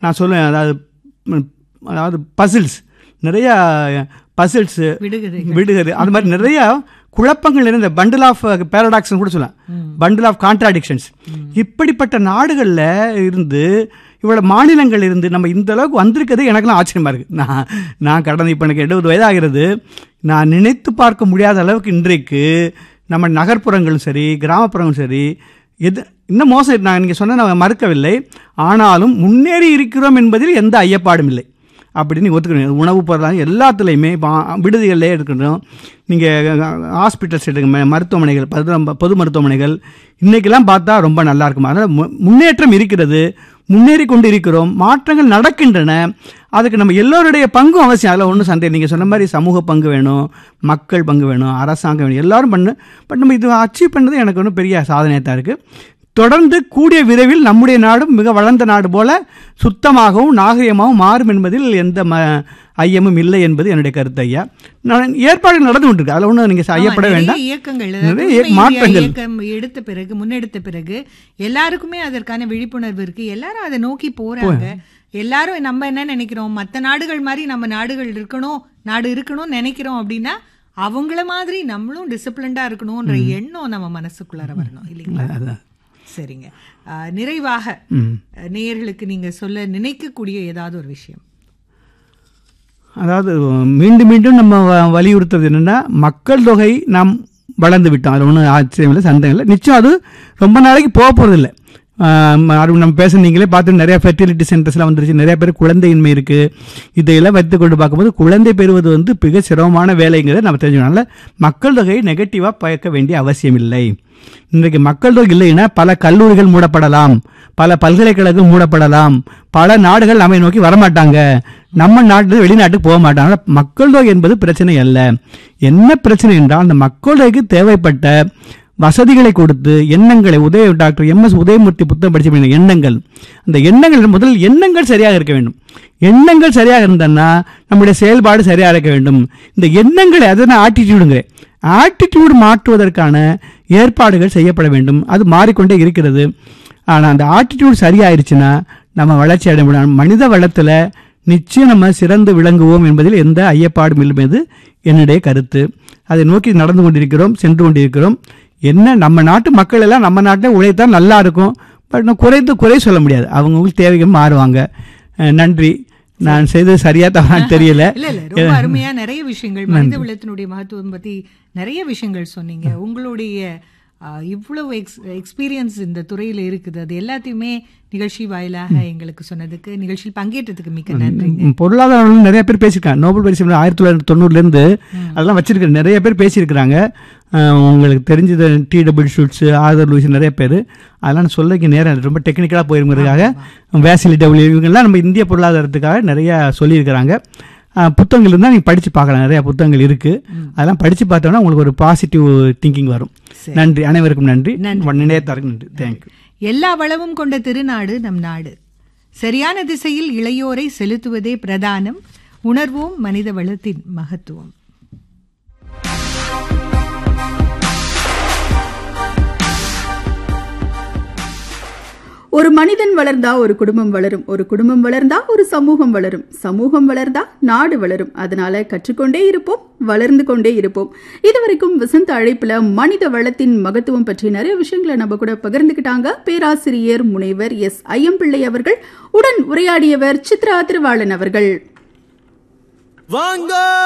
நான் சொல்லுவேன் அதாவது ம், அதாவது பசில்ஸ் நிறையா பசில்ஸு விடுகதைகள். விடுகதை அது மாதிரி நிறைய குழப்பங்கள் நிறைந்த பண்டில் ஆஃப் பேரடாக்ஸ்னு கூட சொல்லலாம் பண்டில் ஆஃப் கான்ட்ராடிக்ஷன்ஸ் இப்படிப்பட்ட நாடுகளில் இருந்து இவ்வளோ மாநிலங்கள் இருந்து நம்ம இந்த அளவுக்கு வந்திருக்கிறது எனக்கெல்லாம் ஆச்சரியமா இருக்கு நான் நான் கடந்த இப்போ எனக்கு எழுபது வயதாகிறது நான் நினைத்து பார்க்க முடியாத அளவுக்கு இன்றைக்கு நம்ம நகர்ப்புறங்களும் சரி கிராமப்புறங்களும் சரி எது இன்னும் மோசம் நான் நீங்கள் சொன்ன நான் மறுக்கவில்லை ஆனாலும் முன்னேறி இருக்கிறோம் என்பதில் எந்த ஐயப்பாடும் இல்லை அப்படின்னு நீங்கள் ஒத்துக்கணும் உணவு பொருளாக எல்லாத்துலேயுமே இப்போ விடுதிகளிலே இருக்கட்டும் நீங்கள் ஹாஸ்பிட்டல்ஸ் எடுங்க ம- மருத்துவமனைகள் பொது பொது மருத்துவமனைகள் இன்றைக்கெல்லாம் பார்த்தா ரொம்ப நல்லா இருக்கும் அதனால் மு- முன்னேற்றம் இருக்கிறது முன்னேறி கொண்டு இருக்கிறோம் மாற்றங்கள் நடக்கின்றன அதுக்கு நம்ம எல்லோருடைய பங்கும் அவசியம் அதில் ஒன்றும் சந்தேகம் நீங்கள் சொன்ன மாதிரி சமூக பங்கு வேணும் மக்கள் பங்கு வேணும் அரசாங்கம் வேணும் எல்லாரும் பண்ணு பட் நம்ம இது அச்சீவ் பண்ணது எனக்கு ஒன்றும் பெரிய சாதனையாக தான் இருக்குது தொடர்ந்து கூடிய விரைவில் நம்முடைய நாடும் மிக வளர்ந்த நாடு போல சுத்தமாகவும் நாகரிகமாகவும் மாறும் என்பதில் எந்த ம ஐயமும் இல்லை என்பது என்னுடைய கருத்து ஐயா நான் ஏற்பாடு நடந்து கொண்டிருக்கு அதில் ஒன்றும் நீங்கள் ஐயப்பட நிறைய வேண்டாம் இயக்கங்கள் நிறைய அதாவது இயக்க- உண்மை இந்தியா மாற்றங்கள். இயக்கம் எடுத்த பிறகு முன்னெடுத்த பிறகு எல்லாருக்குமே அதற்கான விழிப்புணர்வு இருக்கு எல்லாரும் அதை நோக்கி போறாங்க எல்லாரும் நம்ம என்ன நினைக்கிறோம் மத்த நாடுகள் மாதிரி நம்ம நாடுகள் இருக்கணும் நாடு இருக்கணும்னு நினைக்கிறோம் அப்படின்னா அவங்கள மாதிரி நம்மளும் டிசிப்ளின்டா இருக்கணும்ன்ற எண்ணம் நம்ம மனசுக்குள்ளார வரணும் இல்லைங்களா அதான். சரிங்க ஆஹ், நிறைவாக ம் அஹ், நேயர்களுக்கு நீங்க சொல்ல நினைக்கக்கூடிய ஏதாவது ஒரு விஷயம் அதாவது மீண்டும் மீண்டும் நம்ம வ- வலியுறுத்துறது என்னென்னா மக்கள் தொகை நாம் வளர்ந்து விட்டோம் அது ஒன்றும் ஆச்சரியம் இல்லை சந்தேகம் இல்லை நிச்சயம் அது ரொம்ப நாளைக்கு போக போகிறதில்ல அது நம்ம பேச நீங்களே பார்த்து நிறைய ஃபெர்டிலிட்டி சென்டர்ஸ்லாம் வந்துருச்சு நிறைய பேர் குழந்தையின்மை இருக்குது இதையெல்லாம் வைத்து கொண்டு பார்க்கும்போது குழந்தை பெறுவது வந்து மிக சிரமமான வேலைங்கிறத நம்ம தெரிஞ்சுக்கணும் மக்கள் தொகையை நெகட்டிவாக பார்க்க வேண்டிய அவசியம் இல்லை இன்றைக்கு மக்கள் தொகை இல்லைன்னா பல கல்லூரிகள் மூடப்படலாம் பல பல்கலைக்கழகங்கள் மூடப்படலாம் பல நாடுகள் நம்மை நோக்கி வரமாட்டாங்க நம்ம நாட்டு வெளிநாட்டுக்கு போக மாட்டாங்க மக்கள் தொகை என்பது பிரச்சனை அல்ல என்ன பிரச்சனை என்றால் அந்த மக்கள் தொகைக்கு தேவைப்பட்ட வசதிகளை கொடுத்து எண்ணங்களை உதய டாக்டர் எம் எஸ் உதயமூர்த்தி புத்தகம் படிச்ச எண்ணங்கள் அந்த எண்ணங்கள் முதல் எண்ணங்கள் சரியாக இருக்க வேண்டும் எண்ணங்கள் சரியாக இருந்தன்னா நம்முடைய செயல்பாடு சரியாக இருக்க வேண்டும் இந்த எண்ணங்களை அதை நான் ஆட்டிடியூடுங்கிறேன் ஆட்டிடியூடு மாற்றுவதற்கான ஏற்பாடுகள் செய்யப்பட வேண்டும் அது மாறிக்கொண்டே இருக்கிறது ஆனால் அந்த ஆட்டிடியூட் சரியாயிருச்சுன்னா நம்ம வளர்ச்சி அடைய முடியும் மனித வளத்தில் நிச்சயம் நம்ம சிறந்து விளங்குவோம் என்பதில் எந்த ஐயப்பாடும் இல்லை என்பது என்னுடைய கருத்து அதை நோக்கி நடந்து கொண்டிருக்கிறோம் சென்று கொண்டிருக்கிறோம் என்ன நம்ம நாட்டு மக்கள் எல்லாம் நம்ம நாட்டில் உழைத்தா நல்லா இருக்கும் பட் நான் குறைத்து குறை சொல்ல முடியாது அவங்கவுங்களுக்கு தேவைகள் மாறுவாங்க அஹ் நன்றி நான் செய்தது சரியா தவறான்னு தெரியல இல்ல இல்ல ரொம்ப அருமையா நிறைய விஷயங்கள் மனித வளத்தினுடைய மகத்துவம் பத்தி நிறைய விஷயங்கள் சொன்னீங்க உங்களுடைய ஆ, இவ்வளவு எக்ஸ் எக்ஸ்பீரியன்ஸ் இந்த துறையில இருக்குது அது எல்லாத்தையுமே நிகழ்ச்சி வாயிலாக எங்களுக்கு சொன்னதுக்கு நிகழ்ச்சியில் பங்கேற்றதுக்கு மிக்க நன்றிங்க ம், பொருளாதாரம் நிறைய பேர் பேசியிருக்காங்க நோபல் பரிசு விருது ஆயிரத்தி தொள்ளாயிரத்தி தொண்ணூறுலேருந்து அதெல்லாம் வச்சிருக்க நிறைய பேர் பேசியிருக்கிறாங்க அஹ், உங்களுக்கு தெரிஞ்சது T double shoots author Louis நிறைய பேர் அதெல்லாம் நான் சொல்லக்கு நேரம் இல்லை. ரொம்ப டெக்னிக்கலாக போயிருங்கிறதுக்காக வேசிலி டபிள்யூ இவங்கெல்லாம் நம்ம இந்திய பொருளாதாரத்துக்காக நிறைய சொல்லியிருக்கிறாங்க அஹ், புத்தகங்கள் இருந்தால் நீங்கள் படித்து பார்க்கலாம் நிறைய புத்தகங்கள் இருக்குது அதெல்லாம் படித்து பார்த்தோன்னா உங்களுக்கு ஒரு பாசிட்டிவ் திங்கிங் வரும் சரி. நன்றி அனைவருக்கும் நன்றி நினையத்தாருக்கு நன்றி தேங்க்யூ எல்லா வளமும் கொண்ட திருநாடு நம் நாடு சரியான திசையில் இளையோரை செலுத்துவதே பிரதானம் உணர்வோம் மனித வளத்தின் மகத்துவம் ஒரு மனிதன் வளர்ந்தா ஒரு குடும்பம் வளரும் ஒரு குடும்பம் வளர்ந்தா ஒரு சமூகம் வளரும் சமூகம் வளர்ந்தா நாடு வளரும் அதனால கற்றுக்கொண்டே இருப்போம் வளர்ந்து கொண்டே இருப்போம் இதுவரைக்கும் வசந்த அழைப்புல மனித வளத்தின் மகத்துவம் பற்றி நிறைய விஷயங்களை நம்ம கூட பகிர்ந்துக்கிட்டாங்க பேராசிரியர் முனைவர் எஸ் ஐயம்பிள்ளை அவர்கள் உடன் உரையாடியவர் சித்ரா திருவாளன் அவர்கள் வாங்க